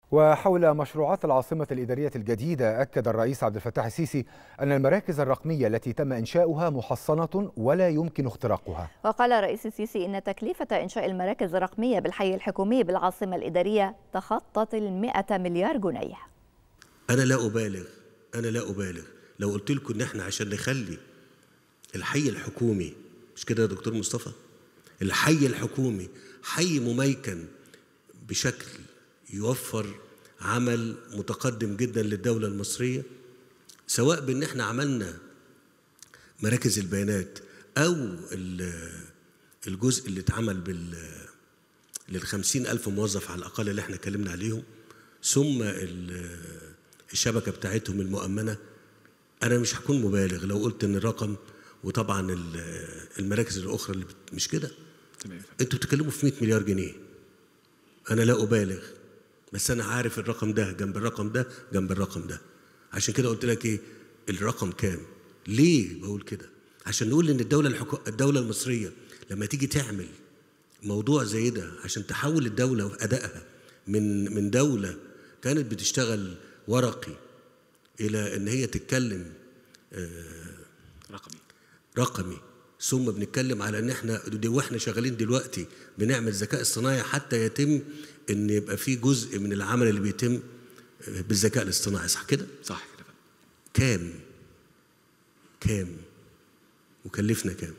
وحول مشروعات العاصمة الإدارية الجديدة أكد الرئيس عبد الفتاح السيسي أن المراكز الرقمية التي تم إنشاؤها محصنة ولا يمكن اختراقها وقال الرئيس السيسي إن تكلفة إنشاء المراكز الرقمية بالحي الحكومي بالعاصمة الإدارية تخطت المئة مليار جنيه أنا لا أبالغ أنا لا أبالغ لو قلت لكم إن إحنا عشان نخلي الحي الحكومي مش كده يا دكتور مصطفى الحي الحكومي حي مميكن بشكل يوفر عمل متقدم جدا للدولة المصرية سواء بأن احنا عملنا مراكز البيانات أو الجزء اللي اتعمل بال للخمسين ألف موظف على الأقل اللي احنا اتكلمنا عليهم ثم الشبكة بتاعتهم المؤمنة أنا مش هكون مبالغ لو قلت إن الرقم وطبعا المراكز الأخرى اللي مش كده انتوا بتتكلموا في 100 مليار جنيه أنا لا أبالغ بس انا عارف الرقم ده جنب الرقم ده جنب الرقم ده عشان كده قلت لك ايه الرقم كام ليه بقول كده عشان نقول ان الدوله الحكو... الدوله المصريه لما تيجي تعمل موضوع زي ده عشان تحول الدوله في ادائها من من دوله كانت بتشتغل ورقي الى ان هي تتكلم آه رقمي رقمي ثم بنتكلم على ان احنا واحنا شغالين دلوقتي بنعمل ذكاء اصطناعي حتى يتم ان يبقى في جزء من العمل اللي بيتم بالذكاء الاصطناعي صح كده؟ صح كده كام؟ كام؟ وكلفنا كام؟